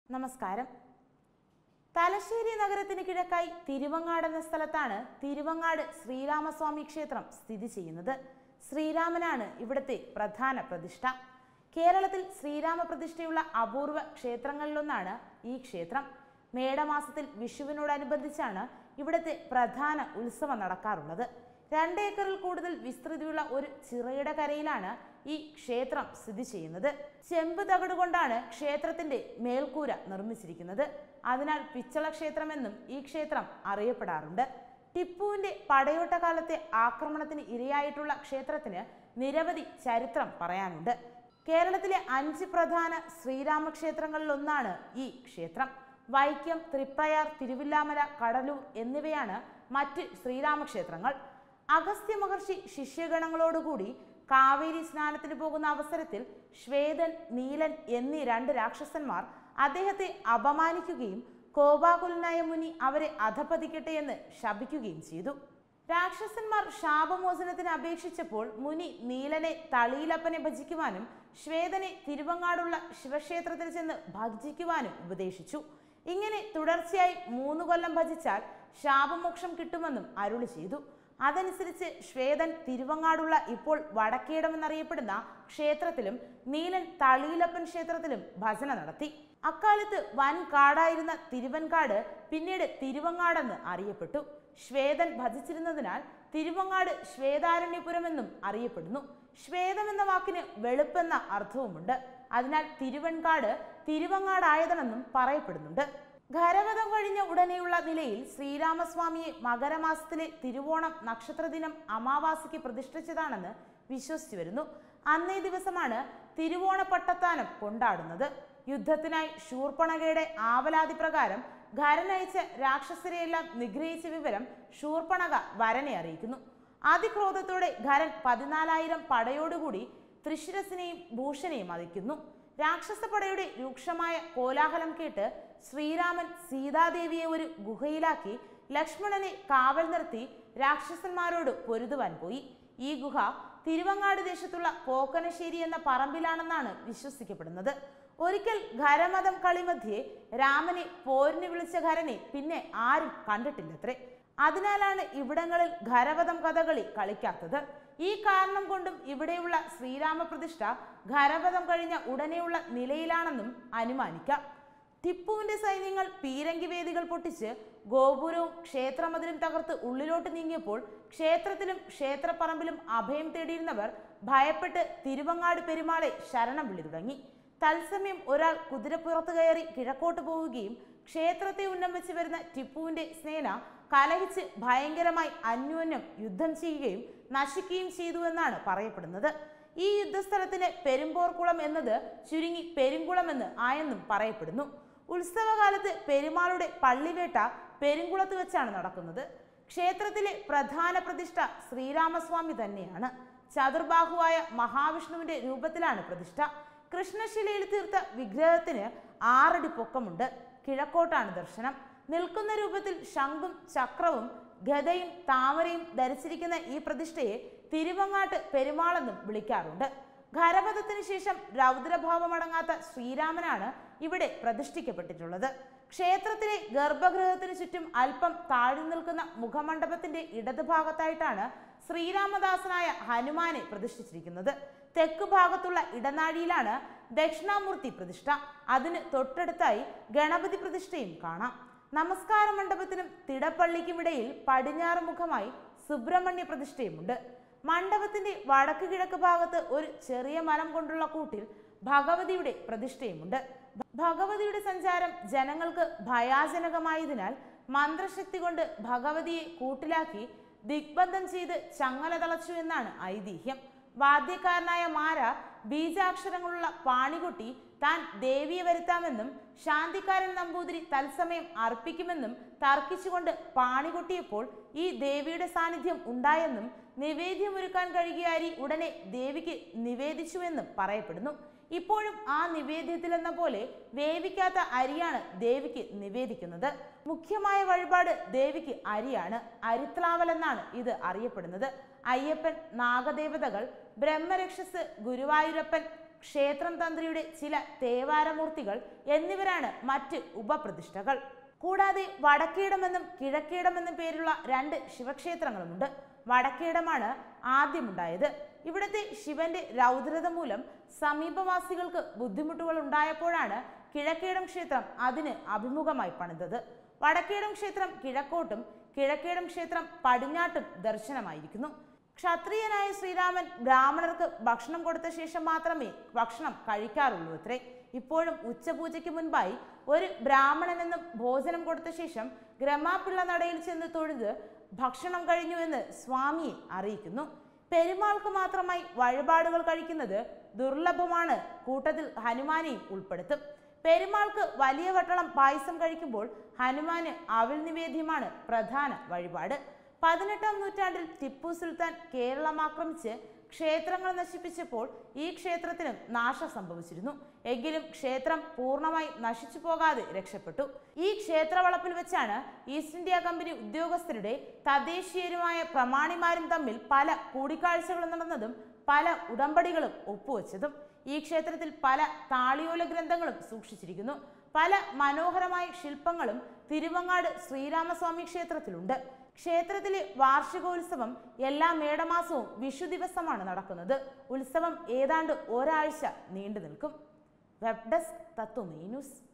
നമസ്കാരം തലശ്ശേരി നഗരത്തിന് കിഴക്കായി തിരുവങ്ങാട് എന്ന സ്ഥലത്താണ് തിരുവങ്ങാട് ശ്രീരാമസ്വാമി ക്ഷേത്രം സ്ഥിതി ചെയ്യുന്നത് ശ്രീരാമനാണ് ഇവിടുത്തെ പ്രധാന പ്രതിഷ്ഠ കേരളത്തിൽ ശ്രീരാമ പ്രതിഷ്ഠയുള്ള അപൂർവ ക്ഷേത്രങ്ങളിലൊന്നാണ് ഈ ക്ഷേത്രം മേടമാസത്തിൽ വിഷുവിനോടനുബന്ധിച്ചാണ് ഇവിടുത്തെ പ്രധാന ഉത്സവം നടക്കാറുള്ളത് രണ്ട് ഏക്കറിൽ കൂടുതൽ വിസ്തൃതിയുള്ള ഒരു ചിറയുടെ കരയിലാണ് ഈ ക്ഷേത്രം സ്ഥിതി ചെയ്യുന്നത് ചെമ്പ് തകിട് കൊണ്ടാണ് ക്ഷേത്രത്തിന്റെ മേൽക്കൂര നിർമ്മിച്ചിരിക്കുന്നത് അതിനാൽ പിച്ചള ക്ഷേത്രമെന്നും ഈ ക്ഷേത്രം അറിയപ്പെടാറുണ്ട് ടിപ്പുവിന്റെ പടയോട്ട കാലത്തെ ആക്രമണത്തിന് ഇരയായിട്ടുള്ള ക്ഷേത്രത്തിന് നിരവധി ചരിത്രം പറയാനുണ്ട് കേരളത്തിലെ അഞ്ച് പ്രധാന ശ്രീരാമക്ഷേത്രങ്ങളിലൊന്നാണ് ഈ ക്ഷേത്രം വൈക്കം തൃപ്രയാർ തിരുവില്ലാമല കടലൂർ എന്നിവയാണ് മറ്റ് ശ്രീരാമക്ഷേത്രങ്ങൾ അഗസ്ത്യ മഹർഷി ശിഷ്യഗണങ്ങളോടുകൂടി കാവേരി സ്നാനത്തിന് പോകുന്ന അവസരത്തിൽ ശ്വേതൻ നീലൻ എന്നീ രണ്ട് രാക്ഷസന്മാർ അദ്ദേഹത്തെ അപമാനിക്കുകയും കോപാകുലനായ മുനി അവരെ അധപതിക്കട്ടെ എന്ന് ശപിക്കുകയും ചെയ്തു രാക്ഷസന്മാർ ശാപമോചനത്തിന് അപേക്ഷിച്ചപ്പോൾ മുനി നീലനെ തളിയിലപ്പനെ ഭജിക്കുവാനും ശ്വേതനെ തിരുവങ്ങാടുള്ള ശിവക്ഷേത്രത്തിൽ ചെന്ന് ഭജിക്കുവാനും ഉപദേശിച്ചു ഇങ്ങനെ തുടർച്ചയായി മൂന്ന് കൊല്ലം ഭജിച്ചാൽ ശാപമോക്ഷം കിട്ടുമെന്നും അരുളി ചെയ്തു അതനുസരിച്ച് ശ്വേതൻ തിരുവങ്ങാടുള്ള ഇപ്പോൾ വടക്കേടം എന്നറിയപ്പെടുന്ന ക്ഷേത്രത്തിലും നീലൻ തളിയിലപ്പൻ ക്ഷേത്രത്തിലും ഭജന നടത്തി അക്കാലത്ത് വൻ കാടായിരുന്ന തിരുവൻകാട് പിന്നീട് തിരുവങ്ങാടെന്ന് അറിയപ്പെട്ടു ശ്വേതൻ ഭജിച്ചിരുന്നതിനാൽ തിരുവങ്ങാട് ശ്വേതാരണ്യപുരം എന്നും അറിയപ്പെടുന്നു ശ്വേതം എന്ന വാക്കിന് വെളുപ്പെന്ന അർത്ഥവുമുണ്ട് അതിനാൽ തിരുവൻകാട് തിരുവങ്ങാടായതണെന്നും പറയപ്പെടുന്നുണ്ട് ഖരവധം കഴിഞ്ഞ ഉടനെയുള്ള നിലയിൽ ശ്രീരാമസ്വാമിയെ മകരമാസത്തിലെ തിരുവോണം നക്ഷത്രദിനം അമാവാസിക്ക് പ്രതിഷ്ഠിച്ചതാണെന്ന് വിശ്വസിച്ചു വരുന്നു അന്നേ ദിവസമാണ് തിരുവോണ പട്ടത്താനം കൊണ്ടാടുന്നത് യുദ്ധത്തിനായി ശൂർപ്പണകയുടെ ആവലാതി പ്രകാരം ഖരനയച്ച രാക്ഷസരെയെല്ലാം നിഗ്രഹിച്ച വിവരം ശൂർപ്പണക വരനെ അറിയിക്കുന്നു അതിക്രോധത്തോടെ ഖരൻ പതിനാലായിരം പടയോടുകൂടി ത്രിശിരസിനെയും ഭൂഷനെയും അതിക്കുന്നു രാക്ഷസപടയുടെ രൂക്ഷമായ കോലാഹലം കേട്ട് ശ്രീരാമൻ സീതാദേവിയെ ഒരു ഗുഹയിലാക്കി ലക്ഷ്മണനെ കാവൽ നിർത്തി രാക്ഷസന്മാരോട് പൊരുതുവാൻ പോയി ഈ ഗുഹ തിരുവങ്ങാട് ദേശത്തുള്ള പോക്കനശ്ശേരി എന്ന പറമ്പിലാണെന്നാണ് വിശ്വസിക്കപ്പെടുന്നത് ഒരിക്കൽ ഖരമതം കളിമധ്യേ രാമനെ പോരിന് വിളിച്ച ഖരനെ പിന്നെ ആരും കണ്ടിട്ടില്ലത്രേ അതിനാലാണ് ഇവിടങ്ങളിൽ ഖരവധം കഥകളി കളിക്കാത്തത് ഈ കാരണം കൊണ്ടും ഇവിടെയുള്ള ശ്രീരാമ പ്രതിഷ്ഠ ഖരവധം കഴിഞ്ഞ ഉടനെയുള്ള നിലയിലാണെന്നും അനുമാനിക്കാം ടിപ്പുവിന്റെ സൈന്യങ്ങൾ പീരങ്കി വേദികൾ പൊട്ടിച്ച് ഗോപുരവും ക്ഷേത്രമതിലും തകർത്ത് ഉള്ളിലോട്ട് നീങ്ങിയപ്പോൾ ക്ഷേത്രത്തിലും ക്ഷേത്രപ്പറമ്പിലും അഭയം തേടിയിരുന്നവർ ഭയപ്പെട്ട് തിരുവങ്ങാട് പെരുമാളെ ശരണം വിളി തുടങ്ങി തത്സമയം ഒരാൾ കുതിരപ്പുറത്ത് കയറി കിഴക്കോട്ട് പോവുകയും ക്ഷേത്രത്തെ ഉന്നം വെച്ച് വരുന്ന ടിപ്പുവിന്റെ സേന കലഹിച്ച് ഭയങ്കരമായി അന്യോന്യം യുദ്ധം ചെയ്യുകയും നശിക്കുകയും ചെയ്തു എന്നാണ് പറയപ്പെടുന്നത് ഈ യുദ്ധസ്ഥലത്തിന് പെരുമ്പോർക്കുളം എന്നത് ചുരുങ്ങി പെരുങ്കുളം എന്ന് ആയെന്നും പറയപ്പെടുന്നു ഉത്സവകാലത്ത് പെരുമാളുടെ പള്ളിവേട്ട പെരുങ്കുളത്ത് വെച്ചാണ് നടക്കുന്നത് ക്ഷേത്രത്തിലെ പ്രധാന പ്രതിഷ്ഠ ശ്രീരാമസ്വാമി തന്നെയാണ് ചതുർബാഹുവായ മഹാവിഷ്ണുവിന്റെ രൂപത്തിലാണ് പ്രതിഷ്ഠ കൃഷ്ണശിലയിൽ തീർത്ത വിഗ്രഹത്തിന് ആറടി പൊക്കമുണ്ട് കിഴക്കോട്ടാണ് ദർശനം നിൽക്കുന്ന രൂപത്തിൽ ശംഖും ചക്രവും ഗതയും താമരയും ധരിച്ചിരിക്കുന്ന ഈ പ്രതിഷ്ഠയെ തിരുവങ്ങാട്ട് പെരുമാളെന്നും വിളിക്കാറുണ്ട് ഖരവധത്തിന് ശേഷം രൗദ്രഭാവമടങ്ങാത്ത ശ്രീരാമനാണ് ഇവിടെ പ്രതിഷ്ഠിക്കപ്പെട്ടിട്ടുള്ളത് ക്ഷേത്രത്തിലെ ഗർഭഗൃഹത്തിന് ചുറ്റും അല്പം താഴ്ന്നു നിൽക്കുന്ന മുഖമണ്ഡപത്തിന്റെ ഇടതുഭാഗത്തായിട്ടാണ് ശ്രീരാമദാസനായ ഹനുമാനെ പ്രതിഷ്ഠിച്ചിരിക്കുന്നത് തെക്ക് ഭാഗത്തുള്ള ഇടനാഴിയിലാണ് ദക്ഷിണാമൂർത്തി പ്രതിഷ്ഠ അതിന് തൊട്ടടുത്തായി ഗണപതി പ്രതിഷ്ഠയും കാണാം നമസ്കാര മണ്ഡപത്തിനും തിടപ്പള്ളിക്കുമിടയിൽ പടിഞ്ഞാറ് മുഖമായി സുബ്രഹ്മണ്യ പ്രതിഷ്ഠയുമുണ്ട് മണ്ഡപത്തിന്റെ വടക്ക് കിഴക്ക് ഭാഗത്ത് ഒരു ചെറിയ മരം കൊണ്ടുള്ള കൂട്ടിൽ ഭഗവതിയുടെ പ്രതിഷ്ഠയുമുണ്ട് ഭഗവതിയുടെ സഞ്ചാരം ജനങ്ങൾക്ക് ഭയാജനകമായതിനാൽ മന്ത്രശക്തി കൊണ്ട് ഭഗവതിയെ കൂട്ടിലാക്കി ദിഗ്ബന്ധം ചെയ്ത് ചങ്ങല തളച്ചു എന്നാണ് ഐതിഹ്യം വാദ്യക്കാരനായ മാര ബീജാക്ഷരങ്ങളുള്ള പാണികുട്ടി താൻ ദേവിയെ വരുത്താമെന്നും ശാന്തിക്കാരൻ നമ്പൂതിരി തത്സമയം അർപ്പിക്കുമെന്നും തർക്കിച്ചുകൊണ്ട് പാണികൊട്ടിയപ്പോൾ ഈ ദേവിയുടെ സാന്നിധ്യം ഉണ്ടായെന്നും നിവേദ്യമൊരുക്കാൻ കഴിയുക അരി ഉടനെ ദേവിക്ക് നിവേദിച്ചുവെന്നും പറയപ്പെടുന്നു ഇപ്പോഴും ആ നിവേദ്യത്തിലെന്ന പോലെ വേവിക്കാത്ത അരിയാണ് ദേവിക്ക് നിവേദിക്കുന്നത് മുഖ്യമായ വഴിപാട് ദേവിക്ക് അരിയാണ് അരിത്ലാവൽ എന്നാണ് ഇത് അറിയപ്പെടുന്നത് അയ്യപ്പൻ നാഗദേവതകൾ ബ്രഹ്മരക്ഷസ് ഗുരുവായൂരപ്പൻ ക്ഷേത്രം തന്ത്രിയുടെ ചില തേവാരമൂർത്തികൾ എന്നിവരാണ് മറ്റ് ഉപപ്രതിഷ്ഠകൾ കൂടാതെ വടക്കേടമെന്നും കിഴക്കേടമെന്നും പേരുള്ള രണ്ട് ശിവക്ഷേത്രങ്ങളുമുണ്ട് വടക്കേടമാണ് ആദ്യമുണ്ടായത് ഇവിടുത്തെ ശിവന്റെ രൗദ്രത മൂലം സമീപവാസികൾക്ക് ബുദ്ധിമുട്ടുകൾ ഉണ്ടായപ്പോഴാണ് കിഴക്കേടം ക്ഷേത്രം അതിന് അഭിമുഖമായി പണിതത് വടക്കേടം ക്ഷേത്രം കിഴക്കോട്ടും കിഴക്കേടം ക്ഷേത്രം പടിഞ്ഞാട്ടും ദർശനമായിരിക്കുന്നു ക്ഷത്രിയനായ ശ്രീരാമൻ ബ്രാഹ്മണർക്ക് ഭക്ഷണം കൊടുത്ത ശേഷം മാത്രമേ ഭക്ഷണം കഴിക്കാറുള്ളൂ അത്രേ ഇപ്പോഴും ഉച്ചപൂജയ്ക്ക് മുൻപായി ഒരു ബ്രാഹ്മണനെന്നും ഭോജനം കൊടുത്ത ശേഷം ഗ്രമാപ്പിള്ള നടയിൽ ചെന്ന് തൊഴുത് ഭക്ഷണം കഴിഞ്ഞു എന്ന് സ്വാമിയെ അറിയിക്കുന്നു പെരുമാൾക്ക് മാത്രമായി വഴിപാടുകൾ കഴിക്കുന്നത് ദുർലഭമാണ് കൂട്ടത്തിൽ ഹനുമാനെയും ഉൾപ്പെടുത്തും പെരുമാൾക്ക് വലിയ വട്ടളം പായസം കഴിക്കുമ്പോൾ ഹനുമാന് അവിൽ നിവേദ്യമാണ് പ്രധാന വഴിപാട് പതിനെട്ടാം നൂറ്റാണ്ടിൽ ടിപ്പു സുൽത്താൻ കേരളം ആക്രമിച്ച് ക്ഷേത്രങ്ങൾ നശിപ്പിച്ചപ്പോൾ ഈ ക്ഷേത്രത്തിനും നാശം സംഭവിച്ചിരുന്നു എങ്കിലും ക്ഷേത്രം പൂർണ്ണമായി നശിച്ചു പോകാതെ രക്ഷപ്പെട്ടു ഈ ക്ഷേത്രവളപ്പിൽ വെച്ചാണ് ഈസ്റ്റ് ഇന്ത്യ കമ്പനി ഉദ്യോഗസ്ഥരുടെ തദ്ദേശീയരുമായ പ്രമാണിമാരും തമ്മിൽ പല കൂടിക്കാഴ്ചകളും നടന്നതും പല ഉടമ്പടികളും ഒപ്പുവെച്ചതും ഈ ക്ഷേത്രത്തിൽ പല താളിയോല ഗ്രന്ഥങ്ങളും സൂക്ഷിച്ചിരിക്കുന്നു പല മനോഹരമായ ശില്പങ്ങളും തിരുവങ്ങാട് ശ്രീരാമസ്വാമി ക്ഷേത്രത്തിലുണ്ട് ക്ഷേത്രത്തിലെ വാർഷികോത്സവം എല്ലാ മേടമാസവും വിഷു ദിവസമാണ് നടക്കുന്നത് ഉത്സവം ഏതാണ്ട് ഒരാഴ്ച നീണ്ടു നിൽക്കും വെബ് ഡെസ്ക് തത്വമേ ന്യൂസ്